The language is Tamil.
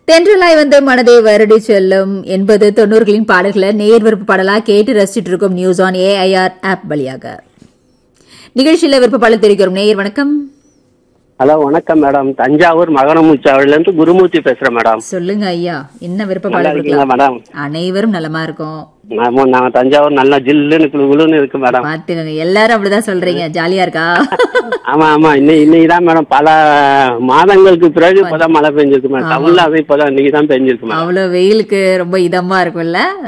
தென்றலாய் வந்து மனதை வருடி செல்லும் எண்பது தொண்ணூறுகளின் பாடல்களை நேர் விருப்ப பாடலா கேட்டு ரசிச்சிட்டு இருக்கும் நியூஸ் ஆன் ஏஐஆர் ஆப் வழியாக நிகழ்ச்சியில விருப்ப பாடல் தெரிவிக்கிறோம் நேயர் வணக்கம் ஹலோ வணக்கம் மேடம் தஞ்சாவூர் மகனமுச்சாவில இருந்து குருமூர்த்தி பேசுறேன் மேடம் சொல்லுங்க ஐயா என்ன விருப்ப நல்லா பாடல் இருக்கீங்களா கொடுக்கலாம் மேடம் அனைவரும் நலமா இருக்கும் ஆமா நாங்க தஞ்சாவூர் நல்லா ஜில்லுன்னு குளு குளுன்னு இருக்கு மேடம் பாத்துக்கங்க எல்லாரும் அப்படிதான் சொல்றீங்க ஜாலியா இருக்கா ஆமா ஆமா இன்னைக்கு இன்னைக்கு தான் மேடம் பல மாதங்களுக்கு பிறகு இப்பதான் மழை பெஞ்சிருக்கு மேடம் தமிழ்ல அது இப்பதான் இன்னைக்கு தான் பெஞ்சிருக்கு மேடம் அவ்வளவு வெயிலுக்கு ரொம்ப இதமா இருக்கும்ல